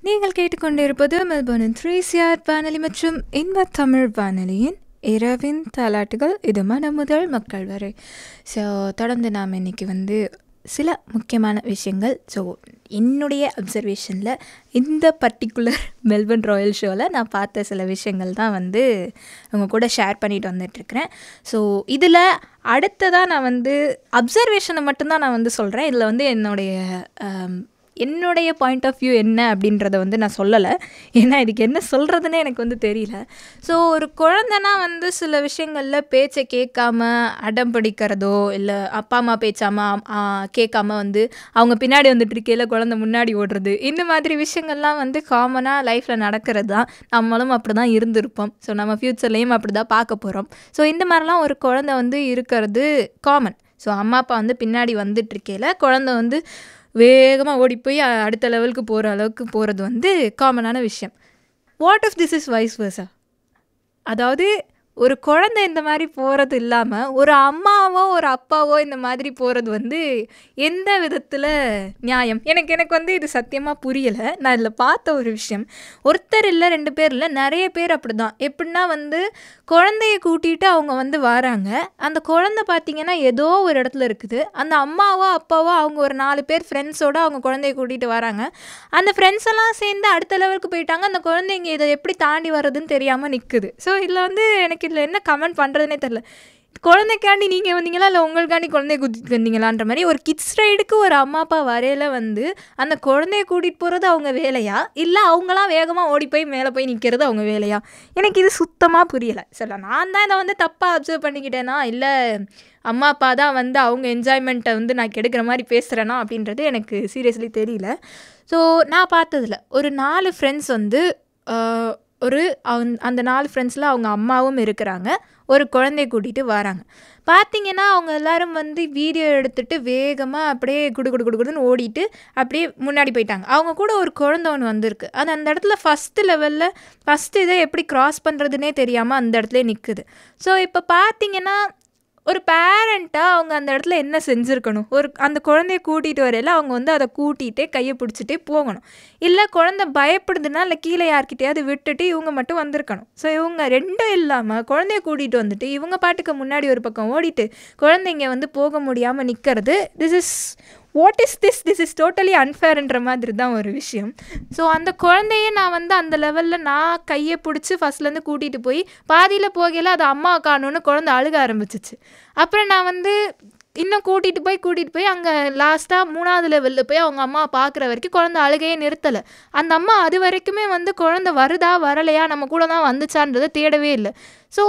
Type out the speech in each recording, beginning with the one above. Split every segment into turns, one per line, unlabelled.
நீங்கள் கேட்டுக்கொண்டிருப்பது மெல்போர்னின் three CR வானொலி மற்றும் இன்ப தமிழ் வானொலியின் இரவின் தாலாட்டுகள் இது மனம் முதல் மக்கள் வரை ஸோ தொடர்ந்து நாம் இன்னைக்கு வந்து சில முக்கியமான விஷயங்கள் ஸோ என்னுடைய அப்சர்வேஷனில் இந்த பர்டிகுலர் மெல்பர்ன் ராயல் ஷோவில் நான் பார்த்த சில விஷயங்கள் தான் வந்து அவங்க கூட ஷேர் பண்ணிட்டு வந்துட்டுருக்கிறேன் ஸோ இதில் அடுத்ததாக நான் வந்து அப்சர்வேஷனை மட்டும்தான் நான் வந்து சொல்கிறேன் இதில் வந்து என்னுடைய ஆம், என்னுடைய பாயிண்ட் ஆஃப் வியூ என்ன அப்படின்றத வந்து நான் சொல்லலை ஏன்னா இதுக்கு என்ன சொல்கிறதுனே எனக்கு வந்து தெரியல ஸோ ஒரு குழந்தைனா வந்து சில விஷயங்களில் பேச்சை கேட்காம அடம் பிடிக்கிறதோ இல்லை அப்பா அம்மா பேச்சாம ஆ, கேட்காம வந்து அவங்க பின்னாடி வந்துட்டு இருக்கையில் குழந்தை முன்னாடி ஓடுறது இந்த மாதிரி விஷயங்கள்லாம் வந்து காமனாக லைஃப்பில் நடக்கிறது தான் நம்மளும் அப்படி தான் இருந்திருப்போம் ஸோ நம்ம ஃப்யூச்சர்லேயும் அப்படி தான் பார்க்க போகிறோம் ஸோ இந்த மாதிரிலாம் ஒரு குழந்தை வந்து இருக்கிறது காமன் ஸோ அம்மா அப்பா வந்து பின்னாடி வந்துட்டு இருக்கையில் குழந்தை வந்து வேகமாக ஓடி போய் அ- அடுத்த லெவலுக்கு போகிற அளவுக்கு போகிறது வந்து காமனான விஷயம் what if this is vice versa அதாவது ஒரு குழந்தை இந்த மாதிரி போகிறது இல்லாமல் ஒரு அம்மாவோ ஒரு அப்பாவோ இந்த மாதிரி போகிறது வந்து எந்த விதத்தில் நியாயம் எனக்கு எனக்கு வந்து இது சத்தியமாக புரியலை நான் இதில் பார்த்த ஒரு விஷயம் ஒருத்தர் இல்லை ரெண்டு பேர் இல்லை நிறைய பேர் அப்படி தான் எப்படின்னா வந்து குழந்தைய கூட்டிகிட்டு அவங்க வந்து வராங்க அந்த குழந்தை பார்த்தீங்கன்னா ஏதோ ஒரு இடத்துல இருக்குது அந்த அம்மாவோ அப்பாவோ அவங்க ஒரு நாலு பேர் ஃப்ரெண்ட்ஸோட அவங்க குழந்தைய கூட்டிகிட்டு வராங்க அந்த ஃப்ரெண்ட்ஸ் எல்லாம் சேர்ந்து அடுத்த லெவலுக்கு போயிட்டாங்க அந்த குழந்தைங்க இதை எப்படி தாண்டி வர்றதுன்னு தெரியாமல் நிற்குது ஸோ இதில் வந்து எனக்கு இதில் என்ன கமெண்ட் பண்ணுறதுனே தெரில குழந்தைக்காண்டி நீங்கள் வந்தீங்களா இல்லை உங்களுக்காண்டி குழந்தைய கூட்டிட்டு வந்தீங்களான்ற மாதிரி ஒரு கிட்ஸ் ரைடுக்கு ஒரு அம்மா அப்பா வரையில வந்து அந்த குழந்தைய கூட்டிகிட்டு போகிறது அவங்க வேலையா இல்லை அவங்களாம் வேகமாக ஓடி போய் மேலே போய் நிற்கிறது அவங்க வேலையா எனக்கு இது சுத்தமாக புரியலை சரி நான் தான் இதை வந்து தப்பாக அப்சர்வ் பண்ணிக்கிட்டேனா இல்லை அம்மா அப்பா தான் வந்து அவங்க என்ஜாய்மெண்ட்டை வந்து நான் கெடுக்கிற மாதிரி பேசுகிறேனா அப்படின்றது எனக்கு சீரியஸ்லி தெரியல ஸோ நான் பார்த்ததுல ஒரு நாலு ஃப்ரெண்ட்ஸ் வந்து ஆஹ், ஒரு அவன்- அந்த நாலு ஃப்ரெண்ட்ஸில் அவங்க அம்மாவும் இருக்கிறாங்க ஒரு குழந்தைய கூட்டிகிட்டு வராங்க பார்த்தீங்கன்னா அவங்க எல்லாரும் வந்து வீடியோ எடுத்துட்டு வேகமாக அப்படியே குடு குடு குடு குடுன்னு ஓடிட்டு அப்படியே முன்னாடி போயிட்டாங்க அவங்க கூட ஒரு குழந்தை ஒன்று வந்திருக்கு அது அந்த இடத்துல ஃபஸ்ட்டு லெவலில் ஃபஸ்ட்டு இதை எப்படி கிராஸ் பண்ணுறதுனே தெரியாமல் அந்த இடத்துல நிற்குது ஸோ இப்போ பார்த்தீங்கன்னா ஒரு பேரண்ட்டாக அவங்க அந்த இடத்துல என்ன செஞ்சுருக்கணும் ஒரு அந்த குழந்தைய கூட்டிகிட்டு வரையில அவங்க வந்து அதை கூட்டிகிட்டே கையை பிடிச்சிட்டே போகணும் இல்லை குழந்தை பயப்படுதுன்னா இல்லை கீழே யார்கிட்டயாவது விட்டுட்டு இவங்க மட்டும் வந்திருக்கணும் ஸோ இவங்க ரெண்டும் இல்லாமல் குழந்தைய கூட்டிகிட்டு வந்துட்டு இவங்க பாட்டுக்கு முன்னாடி ஒரு பக்கம் ஓடிட்டு குழந்தைங்க வந்து போக முடியாமல் நிற்கிறது this is what is this this is totally அன்ஃபேர்ன்ற மாதிரி தான் ஒரு விஷயம் ஸோ அந்த குழந்தைய நான் வந்து அந்த லெவலில் நான் கையை பிடிச்சி ஃபஸ்ட்லேருந்து கூட்டிகிட்டு போய் பாதியில் போகையில் அது அம்மா காணும்னு குழந்தை அழுக ஆரம்பிச்சிச்சு அப்புறம் நான் வந்து இன்னும் கூட்டிகிட்டு போய் கூட்டிகிட்டு போய் அங்கே லாஸ்ட்டாக மூணாவது லெவலில் போய் அவங்க அம்மா பார்க்குற வரைக்கும் குழந்தை அழுகையே நிறுத்தலை அந்த அம்மா அது வரைக்குமே வந்து குழந்தை வருதா வரலையா நம்ம கூட தான் வந்துச்சான்றதை தேடவே இல்லை so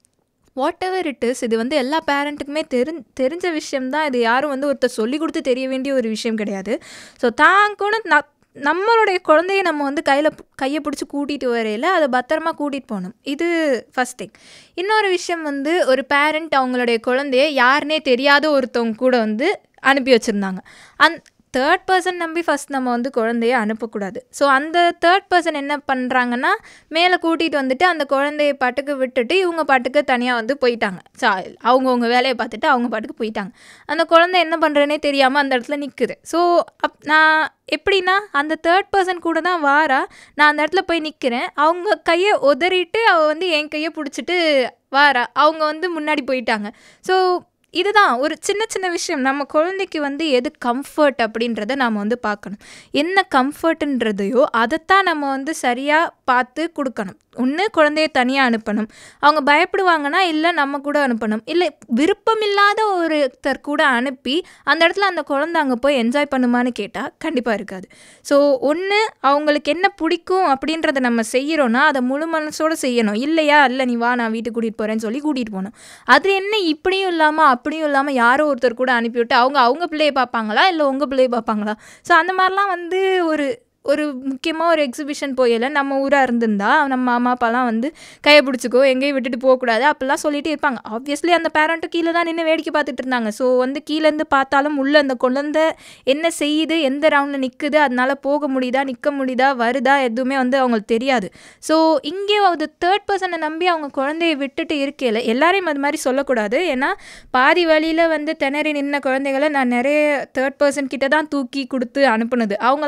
whatever it is இது வந்து எல்லா பேரண்ட்டுக்குமே தெரிஞ் தெரிஞ்ச விஷயம் தான் இது யாரும் வந்து ஒருத்தர் சொல்லி கொடுத்து தெரிய வேண்டிய ஒரு விஷயம் கிடையாது ஸோ தான் கூட ந- நம்மளுடைய குழந்தைய நம்ம வந்து கையில் கையை பிடிச்சி கூட்டிகிட்டு வரையில அதை பத்திரமா கூட்டிகிட்டு போகணும் இது ஃபஸ்ட் திங் இன்னொரு விஷயம் வந்து ஒரு பேரண்ட் அவங்களுடைய குழந்தைய யாருனே தெரியாத ஒருத்தவங்க கூட வந்து அனுப்பி வச்சுருந்தாங்க அந் தேர்ட் பர்சன் நம்பி ஃபஸ்ட் நம்ம வந்து குழந்தைய அனுப்பக்கூடாது ஸோ அந்த தேர்ட் பர்சன் என்ன பண்ணுறாங்கன்னா மேலே கூட்டிகிட்டு வந்துட்டு அந்த குழந்தைய பாட்டுக்கு விட்டுட்டு இவங்க பாட்டுக்கு தனியாக வந்து போயிட்டாங்க ஸோ அவங்கவுங்க வேலையை பார்த்துட்டு அவங்க பாட்டுக்கு போயிட்டாங்க அந்த குழந்தை என்ன பண்ணுறேனே தெரியாமல் அந்த இடத்துல நிற்குது ஸோ அப் நான் எப்படின்னா அந்த தேர்ட் பர்சன் கூட தான் வாரா நான் அந்த இடத்துல போய் நிற்கிறேன் அவங்க கையை உதறிட்டு அவள் வந்து என் கையை பிடிச்சிட்டு வாரா அவங்க வந்து முன்னாடி போயிட்டாங்க ஸோ இதுதான் ஒரு சின்ன சின்ன விஷயம் நம்ம குழந்தைக்கு வந்து எது கம்ஃபர்ட் அப்படின்றத நாம் வந்து பார்க்கணும் என்ன கம்ஃபர்ட்ன்றதையோ அதைத்தான் நம்ம வந்து சரியாக பார்த்து கொடுக்கணும் ஒன்று குழந்தைய தனியாக அனுப்பணும் அவங்க பயப்படுவாங்கன்னா இல்லை நம்ம கூட அனுப்பணும் இல்லை விருப்பமில்லாத ஒருத்தர் கூட அனுப்பி அந்த இடத்துல அந்த குழந்தை அங்கே போய் என்ஜாய் பண்ணுமான்னு கேட்டால் கண்டிப்பாக இருக்காது ஸோ ஒன்று அவங்களுக்கு என்ன பிடிக்கும் அப்படின்றத நம்ம செய்கிறோன்னா அதை முழு மனசோடு செய்யணும் இல்லையா இல்லை நீ வா நான் வீட்டுக்கு கூட்டிகிட்டு போகிறேன்னு சொல்லி கூட்டிகிட்டு போகணும் அது என்ன இப்படியும் இல்லாமல் அப்படியும் இல்லாமல் யாரோ ஒருத்தர் கூட அனுப்பிவிட்டு அவங்க அவங்க பிள்ளையை பார்ப்பாங்களா இல்லை உங்கள் பிள்ளையை பார்ப்பாங்களா ஸோ அந்த மாதிரிலாம் வந்து ஒரு ஒரு முக்கியமாக ஒரு எக்ஸிபிஷன் போயில நம்ம ஊராக இருந்திருந்தா நம்ம அம்மா அப்பாலாம் வந்து கையை பிடிச்சிக்கோ எங்கேயும் விட்டுட்டு போகக்கூடாது அப்படிலாம் சொல்லிட்டு இருப்பாங்க ஆப்வியஸ்லி அந்த பேரண்ட்டும் கீழே தான் நின்று வேடிக்கை பார்த்துட்டு இருந்தாங்க ஸோ வந்து கீழேருந்து பார்த்தாலும் உள்ள அந்த குழந்தை என்ன செய்யுது எந்த ரவுண்டில் நிற்குது அதனால போக முடியுதா நிற்க முடியுதா வருதா எதுவுமே வந்து அவங்களுக்கு தெரியாது ஸோ இங்கே ஒரு தேர்ட் பர்சனை நம்பி அவங்க குழந்தைய விட்டுட்டு இருக்கையில் எல்லாரையும் அது மாதிரி சொல்லக்கூடாது ஏன்னா பாதி வழியில் வந்து திணறி நின்ன குழந்தைகளை நான் நிறைய தேர்ட் பர்சன் கிட்ட தான் தூக்கி கொடுத்து அனுப்புனது அவங்களாம்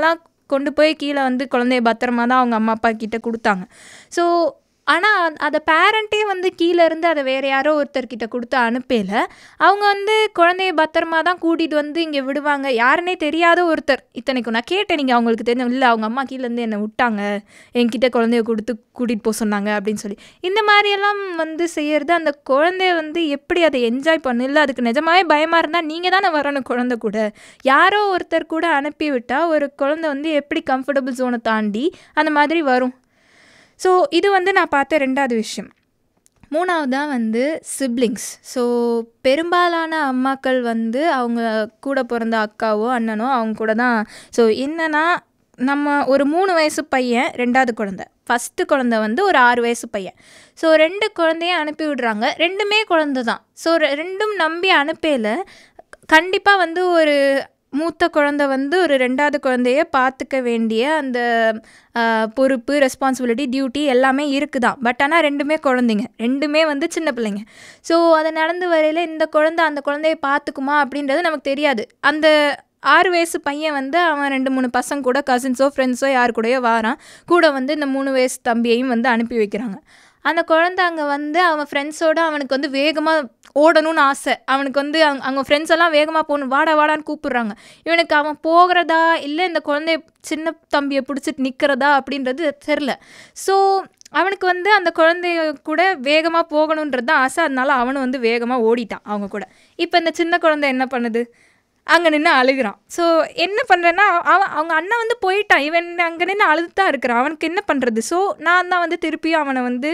கொண்டு போய் கீழே வந்து குழந்தைய பத்திரமா தான் அவங்க அம்மா அப்பா கிட்ட கொடுத்தாங்க ஸோ ஆனால் அதை பேரண்ட்டே வந்து கீழே இருந்து அதை வேறு யாரோ ஒருத்தர்கிட்ட கொடுத்து அனுப்பல அவங்க வந்து குழந்தைய பத்திரமா தான் கூட்டிகிட்டு வந்து இங்கே விடுவாங்க யாருன்னே தெரியாத ஒருத்தர் இத்தனைக்கும் நான் கேட்டேன் நீங்கள் அவங்களுக்கு தெரிஞ்ச இல்லை அவங்க அம்மா கீழேருந்து என்னை விட்டாங்க என்கிட்ட குழந்தைய கொடுத்து கூட்டிகிட்டு போக சொன்னாங்க அப்படின்னு சொல்லி இந்த மாதிரியெல்லாம் வந்து செய்யறது அந்த குழந்தைய வந்து எப்படி அதை என்ஜாய் பண்ணு இல்லை அதுக்கு நிஜமாவே பயமாக இருந்தால் நீங்கள் தானே வரணும் குழந்தை கூட யாரோ ஒருத்தர் கூட அனுப்பி விட்டால் ஒரு குழந்தை வந்து எப்படி கம்ஃபர்டபுள் ஜோனை தாண்டி அந்த மாதிரி வரும் ஸோ இது வந்து நான் பார்த்த ரெண்டாவது விஷயம் மூணாவதாக வந்து சிப்ளிங்ஸ் ஸோ பெரும்பாலான அம்மாக்கள் வந்து அவங்க கூட பிறந்த அக்காவோ அண்ணனோ அவங்க கூட தான் ஸோ என்னென்னா நம்ம ஒரு மூணு வயசு பையன் ரெண்டாவது குழந்த ஃபஸ்ட்டு குழந்த வந்து ஒரு ஆறு வயசு பையன் ஸோ ரெண்டு குழந்தையும் அனுப்பி விடுறாங்க ரெண்டுமே குழந்த தான் ஸோ ரெண்டும் நம்பி அனுப்பையில் கண்டிப்பாக வந்து ஒரு மூத்த குழந்தை வந்து ஒரு ரெண்டாவது குழந்தைய பார்த்துக்க வேண்டிய அந்த பொறுப்பு ரெஸ்பான்சிபிலிட்டி டியூட்டி எல்லாமே இருக்குதான் பட் ஆனால் ரெண்டுமே குழந்தைங்க ரெண்டுமே வந்து சின்ன பிள்ளைங்க ஸோ அதை நடந்து வரையில் இந்த குழந்தை அந்த குழந்தைய பார்த்துக்குமா அப்படின்றது நமக்கு தெரியாது அந்த ஆறு வயசு பையன் வந்து அவன் ரெண்டு மூணு பசங்க கூட கசின்ஸோ ஃப்ரெண்ட்ஸோ யார் கூடயோ வாரான் கூட வந்து இந்த மூணு வயசு தம்பியையும் வந்து அனுப்பி வைக்கிறாங்க அந்த குழந்த அங்கே வந்து அவன் ஃப்ரெண்ட்ஸோடு அவனுக்கு வந்து வேகமாக ஓடணும்னு ஆசை அவனுக்கு வந்து அங் அவங்க ஃப்ரெண்ட்ஸ் எல்லாம் வேகமாக போகணும் வாடா வாடான்னு கூப்பிட்றாங்க இவனுக்கு அவன் போகிறதா இல்லை இந்த குழந்தைய சின்ன தம்பியை பிடிச்சிட்டு நிற்கிறதா அப்படின்றது தெரில ஸோ அவனுக்கு வந்து அந்த குழந்தைய கூட வேகமாக போகணுன்றது தான் ஆசை அதனால அவனும் வந்து வேகமாக ஓடிட்டான் அவங்க கூட இப்போ இந்த சின்ன குழந்தை என்ன பண்ணுது அங்கே நின்று அழுகிறான் ஸோ என்ன பண்ணுறேன்னா அவன் அவங்க அண்ணன் வந்து போயிட்டான் இவன் அங்கே நின்று அழுது தான் இருக்கிறான் அவனுக்கு என்ன பண்ணுறது ஸோ நான் தான் வந்து திருப்பியும் அவனை வந்து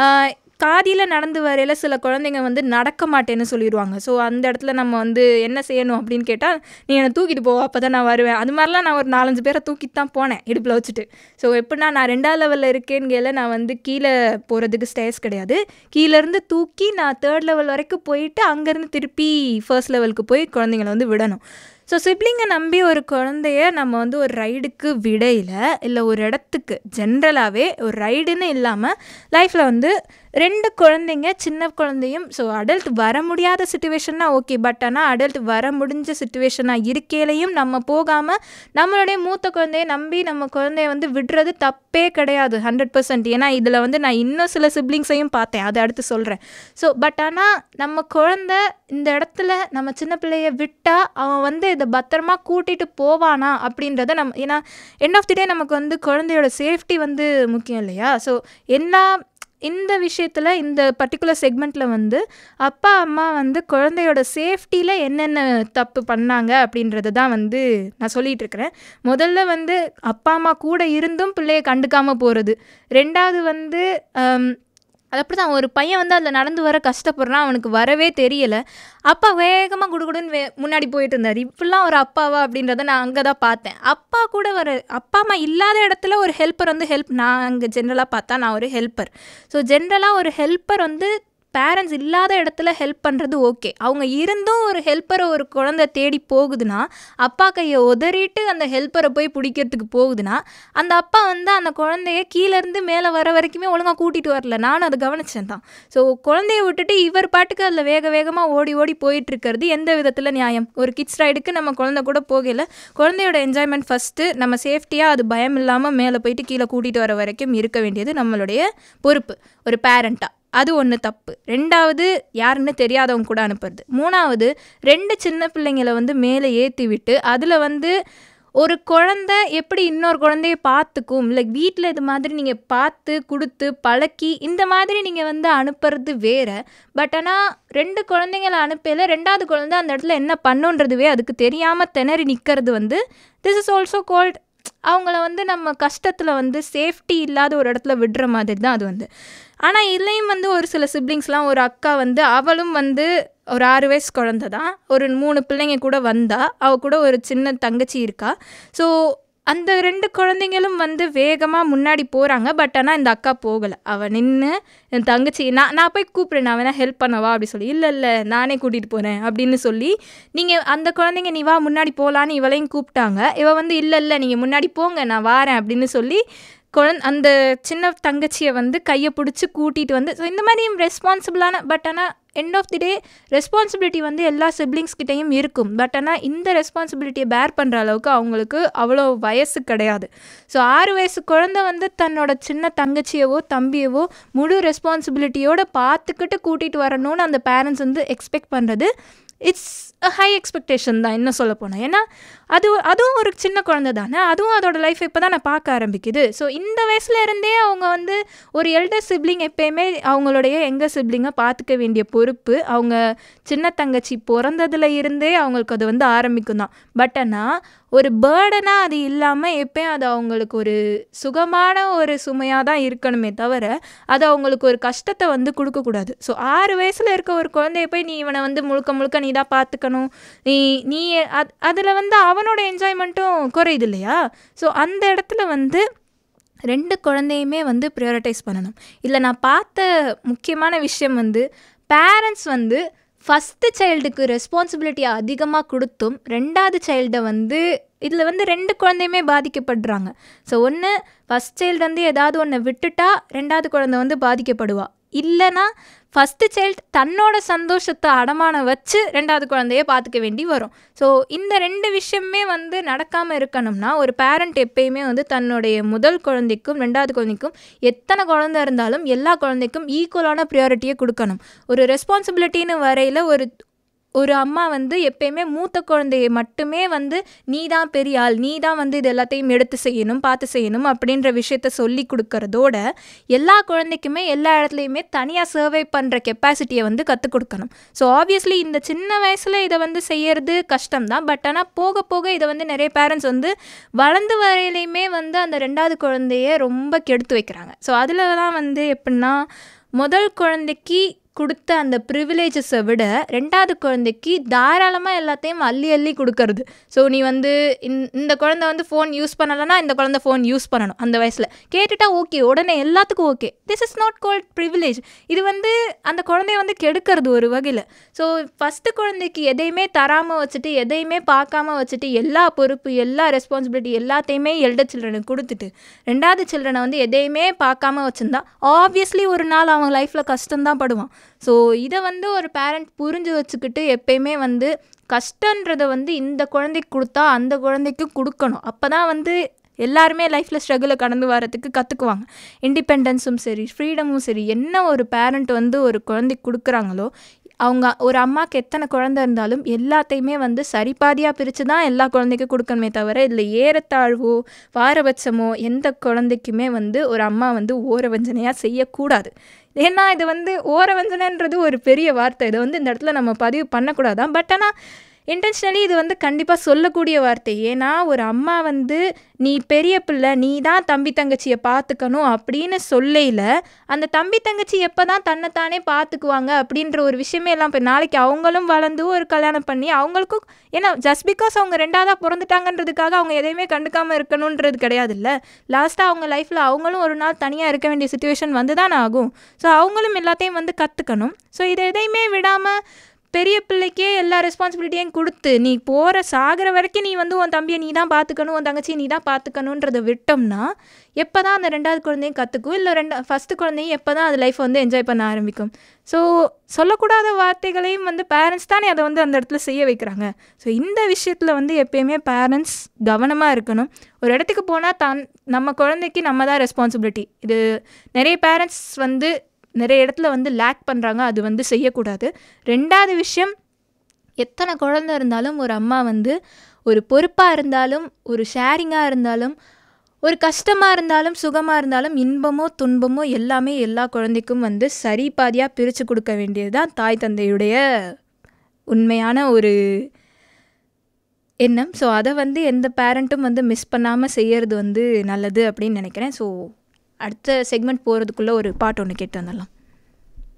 காதியில் நடந்து வரையில் சில குழந்தைங்க வந்து நடக்க மாட்டேன்னு சொல்லிடுவாங்க ஸோ அந்த இடத்துல நம்ம வந்து என்ன செய்யணும் அப்படின்னு கேட்டால் நீ என்னை தூக்கிட்டு போ அப்போ தான் நான் வருவேன் அது மாதிரிலாம் நான் ஒரு நாலஞ்சு பேரை தூக்கிட்டு தான் போனேன் இடுப்பில் வச்சுட்டு ஸோ எப்படின்னா நான் ரெண்டாவது லெவலில் இருக்கேன்னு நான் வந்து கீழே போகிறதுக்கு ஸ்டேஸ் கிடையாது கீழேருந்து தூக்கி நான் தேர்ட் லெவல் வரைக்கும் போயிட்டு அங்கேருந்து திருப்பி ஃபர்ஸ்ட் லெவலுக்கு போய் குழந்தைங்கள வந்து விடணும் ஸோ சிப்ளிங்கை நம்பி ஒரு குழந்தைய நம்ம வந்து ஒரு ரைடுக்கு விடையில் இல்லை ஒரு இடத்துக்கு ஜென்ரலாகவே ஒரு ரைடுன்னு இல்லாமல் லைஃப்பில் வந்து ரெண்டு குழந்தைங்க சின்ன குழந்தையும் ஸோ அடல்ட் வர முடியாத சுச்சுவேஷன்னா ஓகே பட் ஆனால் அடல்ட் வர முடிஞ்ச சுச்சுவேஷனாக இருக்கையிலையும் நம்ம போகாமல் நம்மளுடைய மூத்த குழந்தைய நம்பி நம்ம குழந்தைய வந்து விடுறது தப்பே கிடையாது ஹண்ட்ரட் பர்சன்ட் ஏன்னா இதில் வந்து நான் இன்னும் சில சிப்ளிங்ஸையும் பார்த்தேன் அதை அடுத்து சொல்கிறேன் ஸோ பட் ஆனால் நம்ம குழந்த இந்த இடத்துல நம்ம சின்ன பிள்ளைய விட்டால் அவன் வந்து இதை பத்திரமா கூட்டிகிட்டு போவானா அப்படின்றத நம்ம ஏன்னா எண்ட் ஆஃப் தி டே நமக்கு வந்து குழந்தையோட சேஃப்டி வந்து முக்கியம் இல்லையா ஸோ எல்லா இந்த விஷயத்தில் இந்த பர்டிகுலர் செக்மெண்ட்டில் வந்து அப்பா அம்மா வந்து குழந்தையோட சேஃப்டியில் என்னென்ன தப்பு பண்ணாங்க அப்படின்றது தான் வந்து நான் சொல்லிகிட்டு இருக்கிறேன் முதல்ல வந்து அப்பா அம்மா கூட இருந்தும் பிள்ளைய கண்டுக்காமல் போகிறது ரெண்டாவது வந்து அது அப்படி தான் ஒரு பையன் வந்து அதில் நடந்து வர கஷ்டப்படுறான் அவனுக்கு வரவே தெரியலை அப்பா வேகமாக குடுகுடுன்னு வே முன்னாடி போயிட்டு இருந்தார் இப்படிலாம் ஒரு அப்பாவா அப்படின்றத நான் அங்கே தான் பார்த்தேன் அப்பா கூட வர அப்பா அம்மா இல்லாத இடத்துல ஒரு ஹெல்ப்பர் வந்து ஹெல்ப் நான் அங்கே ஜென்ரலாக பார்த்தா நான் ஒரு ஹெல்ப்பர் ஸோ ஜென்ரலாக ஒரு ஹெல்ப்பர் வந்து பேரண்ட்ஸ் இல்லாத இடத்துல ஹெல்ப் பண்ணுறது ஓகே அவங்க இருந்தும் ஒரு ஹெல்ப்பரை ஒரு குழந்தை தேடி போகுதுன்னா அப்பா கையை உதறிட்டு அந்த ஹெல்ப்பரை போய் பிடிக்கிறதுக்கு போகுதுன்னா அந்த அப்பா வந்து அந்த குழந்தைய கீழேருந்து மேலே வர வரைக்குமே ஒழுங்காக கூட்டிகிட்டு வரல நானும் அதை கவனிச்சேன் தான் ஸோ குழந்தைய விட்டுட்டு இவர் பாட்டுக்கு அதில் வேக வேகமாக ஓடி ஓடி போயிட்டு இருக்கிறது எந்த விதத்தில் நியாயம் ஒரு கிட்ஸ் ரைடுக்கு நம்ம குழந்தை கூட போகல குழந்தையோட என்ஜாய்மெண்ட் ஃபஸ்ட்டு நம்ம சேஃப்டியாக அது பயம் இல்லாமல் மேலே போயிட்டு கீழே கூட்டிகிட்டு வர வரைக்கும் இருக்க வேண்டியது நம்மளுடைய பொறுப்பு ஒரு பேரண்ட்டாக அது ஒன்று தப்பு ரெண்டாவது யாருன்னு தெரியாதவங்க கூட அனுப்புறது மூணாவது ரெண்டு சின்ன பிள்ளைங்களை வந்து மேலே ஏற்றி விட்டு அதில் வந்து ஒரு குழந்த எப்படி இன்னொரு குழந்தைய பார்த்துக்கும் லைக் வீட்டில் இது மாதிரி நீங்கள் பார்த்து கொடுத்து பழக்கி இந்த மாதிரி நீங்கள் வந்து அனுப்புறது வேறு பட் ஆனால் ரெண்டு குழந்தைங்கள அனுப்பையில் ரெண்டாவது குழந்தை அந்த இடத்துல என்ன பண்ணுன்றதுவே அதுக்கு தெரியாமல் திணறி நிற்கிறது வந்து திஸ் இஸ் ஆல்சோ கோல்ட் அவங்கள வந்து நம்ம கஷ்டத்தில் வந்து சேஃப்டி இல்லாத ஒரு இடத்துல விடுற மாதிரி தான் அது வந்து ஆனால் இதுலேயும் வந்து ஒரு சில சிப்ளிங்ஸ்லாம் ஒரு அக்கா வந்து அவளும் வந்து ஒரு ஆறு வயசு குழந்த தான் ஒரு மூணு பிள்ளைங்க கூட வந்தா அவள் கூட ஒரு சின்ன தங்கச்சி இருக்கா ஸோ அந்த ரெண்டு குழந்தைங்களும் வந்து வேகமாக முன்னாடி போகிறாங்க பட் ஆனால் இந்த அக்கா போகலை அவள் நின்று என் தங்கச்சி நான் நான் போய் கூப்பிட்றேன் நான் வேணால் ஹெல்ப் பண்ணவா அப்படி சொல்லி இல்லை இல்லை நானே கூட்டிகிட்டு போகிறேன் அப்படின்னு சொல்லி நீங்கள் அந்த குழந்தைங்க நீ வா முன்னாடி போகலான்னு இவளையும் கூப்பிட்டாங்க இவள் வந்து இல்லை இல்லை நீங்கள் முன்னாடி போங்க நான் வாரேன் அப்படின்னு சொல்லி குழந் அந்த சின்ன தங்கச்சியை வந்து கையை பிடிச்சி கூட்டிகிட்டு வந்து ஸோ இந்த மாதிரியும் ரெஸ்பான்சிபிளான பட் ஆனால் end of the day responsibility வந்து எல்லா சிப்ளிங்ஸ் கிட்டேயும் இருக்கும் பட் ஆனால் இந்த ரெஸ்பான்சிபிலிட்டியை பேர் பண்ணுற அளவுக்கு அவங்களுக்கு அவ்வளோ வயசு கிடையாது ஸோ ஆறு வயசு குழந்தை வந்து தன்னோட சின்ன தங்கச்சியவோ தம்பியவோ முழு ரெஸ்பான்சிபிலிட்டியோட பார்த்துக்கிட்டு கூட்டிகிட்டு வரணும்னு அந்த பேரண்ட்ஸ் வந்து எக்ஸ்பெக்ட் பண்ணுறது இட்ஸ் அ ஹை எக்ஸ்பெக்டேஷன் தான் என்ன சொல்ல போனால் ஏன்னா அது அதுவும் ஒரு சின்ன குழந்தை தானே அதுவும் அதோட லைஃப் இப்போ தான் நான் பார்க்க ஆரம்பிக்குது ஸோ இந்த வயசுல இருந்தே அவங்க வந்து ஒரு எல்டர் சிப்ளிங் எப்பயுமே அவங்களுடைய எங்கள் சிப்ளிங்கை பார்த்துக்க வேண்டிய பொறுப்பு அவங்க சின்ன தங்கச்சி பிறந்ததுல இருந்தே அவங்களுக்கு அது வந்து ஆரம்பிக்கும் தான் பட் ஆனால் ஒரு பேர்டனாக அது இல்லாமல் எப்பயும் அது அவங்களுக்கு ஒரு சுகமான ஒரு சுமையாக தான் இருக்கணுமே தவிர அது அவங்களுக்கு ஒரு கஷ்டத்தை வந்து கொடுக்கக்கூடாது ஸோ ஆறு வயசில் இருக்க ஒரு குழந்தைய போய் நீ இவனை வந்து முழுக்க முழுக்க நீ தான் பார்த்துக்கணும் நீ நீ அது அதில் வந்து அவனோட என்ஜாய்மெண்ட்டும் குறையுது இல்லையா ஸோ அந்த இடத்துல வந்து ரெண்டு குழந்தையுமே வந்து ப்ரியாரிட்டைஸ் பண்ணணும் இல்லை நான் பார்த்த முக்கியமான விஷயம் வந்து பேரண்ட்ஸ் வந்து ஃபஸ்ட்டு சைல்டுக்கு ரெஸ்பான்சிபிலிட்டி அதிகமாக கொடுத்தும் ரெண்டாவது சைல்டை வந்து இதில் வந்து ரெண்டு குழந்தையுமே பாதிக்கப்படுறாங்க ஸோ ஒன்று ஃபஸ்ட் சைல்டு வந்து ஏதாவது ஒன்று விட்டுட்டா ரெண்டாவது குழந்தை வந்து பாதிக்கப்படுவா இல்லைனா ஃபஸ்ட்டு சைல்டு தன்னோட சந்தோஷத்தை அடமான வச்சு ரெண்டாவது குழந்தைய பார்த்துக்க வேண்டி வரும் ஸோ இந்த ரெண்டு விஷயமே வந்து நடக்காமல் இருக்கணும்னா ஒரு பேரண்ட் எப்பயுமே வந்து தன்னுடைய முதல் குழந்தைக்கும் ரெண்டாவது குழந்தைக்கும் எத்தனை குழந்தை இருந்தாலும் எல்லா குழந்தைக்கும் ஈக்குவலான ப்ரியாரிட்டியை கொடுக்கணும் ஒரு ரெஸ்பான்சிபிலிட்டின்னு வரையில் ஒரு ஒரு அம்மா வந்து எப்பயுமே மூத்த குழந்தைய மட்டுமே வந்து நீ தான் பெரிய ஆள் நீ தான் வந்து இது எல்லாத்தையும் எடுத்து செய்யணும் பார்த்து செய்யணும் அப்படின்ற விஷயத்த சொல்லி கொடுக்கறதோட எல்லா குழந்தைக்குமே எல்லா இடத்துலையுமே தனியாக சர்வை பண்ணுற கெப்பாசிட்டியை வந்து கற்றுக் கொடுக்கணும் ஸோ ஆப்வியஸ்லி இந்த சின்ன வயசில் இதை வந்து செய்யறது கஷ்டம் தான் பட் ஆனால் போக போக இதை வந்து நிறைய பேரண்ட்ஸ் வந்து வளர்ந்து வரையிலையுமே வந்து அந்த ரெண்டாவது குழந்தைய ரொம்ப கெடுத்து வைக்கிறாங்க ஸோ அதில் தான் வந்து எப்படின்னா முதல் குழந்தைக்கு கொடுத்த அந்த ப்ரிவிலேஜஸை விட ரெண்டாவது குழந்தைக்கு தாராளமாக எல்லாத்தையும் அள்ளி அள்ளி கொடுக்கறது ஸோ நீ வந்து இந்த குழந்தை வந்து ஃபோன் யூஸ் பண்ணலைன்னா இந்த குழந்தை ஃபோன் யூஸ் பண்ணணும் அந்த வயசில் கேட்டுட்டா ஓகே உடனே எல்லாத்துக்கும் okay this is not called privilege இது வந்து அந்த குழந்தைய வந்து கெடுக்கிறது ஒரு வகையில் ஸோ ஃபஸ்ட்டு குழந்தைக்கு எதையுமே தராமல் வச்சுட்டு எதையுமே பார்க்காம வச்சுட்டு எல்லா பொறுப்பு எல்லா ரெஸ்பான்சிபிலிட்டி எல்லாத்தையுமே எல்டர் சில்ட்ரனுக்கு கொடுத்துட்டு ரெண்டாவது சில்ட்ரனை வந்து எதையுமே பார்க்காம வச்சுருந்தா ஆப்வியஸ்லி ஒரு நாள் அவன் லைஃப்பில் கஷ்டம்தான் படுவான் ஸோ இதை வந்து ஒரு பேரண்ட் புரிஞ்சு வச்சுக்கிட்டு எப்பயுமே வந்து கஷ்டன்றதை வந்து இந்த குழந்தைக்கு கொடுத்தா அந்த குழந்தைக்கும் கொடுக்கணும் அப்போ தான் வந்து எல்லாருமே லைஃப்பில் ஸ்ட்ரகிளை கடந்து வரதுக்கு கற்றுக்குவாங்க இண்டிபெண்டன்ஸும் சரி ஃப்ரீடமும் சரி என்ன ஒரு பேரண்ட் வந்து ஒரு குழந்தைக்கு கொடுக்குறாங்களோ அவங்க ஒரு அம்மாவுக்கு எத்தனை குழந்தை இருந்தாலும் எல்லாத்தையுமே வந்து சரிபாதியாக பிரித்து தான் எல்லா குழந்தைக்கும் கொடுக்கணுமே தவிர இதில் ஏறத்தாழ்வோ பாரபட்சமோ எந்த குழந்தைக்குமே வந்து ஒரு அம்மா வந்து ஓரவஞ்சனையாக செய்யக்கூடாது ஏன்னா இது வந்து ஓரவஞ்சனைன்றது ஒரு பெரிய வார்த்தை இதை வந்து இந்த இடத்துல நம்ம பதிவு பண்ணக்கூடாதான் பட் ஆனால் இன்டென்ஷனலி இது வந்து கண்டிப்பாக சொல்லக்கூடிய வார்த்தை ஏன்னா ஒரு அம்மா வந்து நீ பெரிய பிள்ளை நீ தான் தம்பி தங்கச்சியை பார்த்துக்கணும் அப்படின்னு சொல்லையில் அந்த தம்பி தங்கச்சி எப்போ தான் தன்னைத்தானே பார்த்துக்குவாங்க அப்படின்ற ஒரு விஷயமே எல்லாம் இப்போ நாளைக்கு அவங்களும் வளர்ந்து ஒரு கல்யாணம் பண்ணி அவங்களுக்கும் ஏன்னா ஜஸ்ட் பிகாஸ் அவங்க ரெண்டாவதாக பிறந்துட்டாங்கன்றதுக்காக அவங்க எதையுமே கண்டுக்காமல் இருக்கணுன்றது கிடையாது இல்லை லாஸ்ட்டாக அவங்க லைஃப்பில் அவங்களும் ஒரு நாள் தனியாக இருக்க வேண்டிய சுச்சுவேஷன் வந்து தான் ஆகும் ஸோ அவங்களும் எல்லாத்தையும் வந்து கற்றுக்கணும் ஸோ இதை எதையுமே விடாமல் பெரிய பிள்ளைக்கே எல்லா ரெஸ்பான்சிபிலிட்டியும் கொடுத்து நீ போகிற சாகிற வரைக்கும் நீ வந்து உன் தம்பியை நீ தான் பார்த்துக்கணும் உன் தங்கச்சியை நீ தான் பார்த்துக்கணுன்றதை விட்டோம்னா எப்போ தான் அந்த ரெண்டாவது குழந்தையும் கற்றுக்கும் இல்லை ரெண்டா ஃபஸ்ட்டு குழந்தையும் எப்போ தான் அது லைஃப்பை வந்து என்ஜாய் பண்ண ஆரம்பிக்கும் ஸோ சொல்லக்கூடாத வார்த்தைகளையும் வந்து பேரண்ட்ஸ் தானே அதை வந்து அந்த இடத்துல செய்ய வைக்கிறாங்க ஸோ இந்த விஷயத்தில் வந்து எப்பயுமே பேரண்ட்ஸ் கவனமாக இருக்கணும் ஒரு இடத்துக்கு போனால் தான் நம்ம குழந்தைக்கு நம்ம தான் ரெஸ்பான்சிபிலிட்டி இது நிறைய பேரண்ட்ஸ் வந்து நிறைய இடத்துல வந்து லேக் பண்ணுறாங்க அது வந்து செய்யக்கூடாது ரெண்டாவது விஷயம் எத்தனை குழந்தை இருந்தாலும் ஒரு அம்மா வந்து ஒரு பொறுப்பாக இருந்தாலும் ஒரு ஷேரிங்காக இருந்தாலும் ஒரு கஷ்டமாக இருந்தாலும் சுகமாக இருந்தாலும் இன்பமோ துன்பமோ எல்லாமே எல்லா குழந்தைக்கும் வந்து சரி பாதியாக பிரித்து கொடுக்க வேண்டியது தான் தாய் தந்தையுடைய உண்மையான ஒரு எண்ணம் ஸோ அதை வந்து எந்த பேரண்ட்டும் வந்து மிஸ் பண்ணாமல் செய்கிறது வந்து நல்லது அப்படின்னு நினைக்கிறேன் ஸோ அடுத்த செக்மெண்ட் போகிறதுக்குள்ளே ஒரு பாட்டு ஒன்று கேட்டு வந்துடலாம்